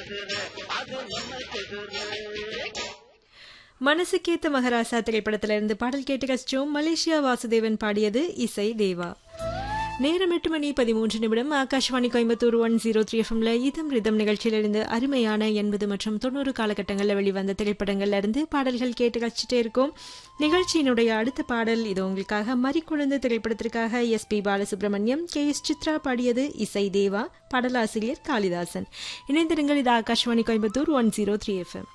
மனசுக்கேத்த மகராசா திரைப்படத்திலிருந்து பாடல் கேட்டு கசிச்சோம் மலேசியா வாசுதேவன் பாடியது இசை தேவா நேரம் எட்டு மணி பதிமூன்று நிமிடம் Akashvani Coimbatore one zero three எஃப்எம்ல இதம் ரிதம் நிகழ்ச்சியிலிருந்து அருமையான எண்பது மற்றும் தொண்ணூறு காலகட்டங்களில் வெளிவந்த திரைப்படங்கள்ல இருந்து பாடல்கள் கேட்டு கழிச்சிட்டே இருக்கோம் நிகழ்ச்சியினுடைய அடுத்த பாடல் இது உங்களுக்காக மறிக்குழந்து திரைப்படத்திற்காக S P Balasubrahmanyam K S Chithra பாடியது இசை தேவா பாடலாசிரியர் காளிதாசன் இணைந்திருங்கள் இது Akashvani Coimbatore one zero three FM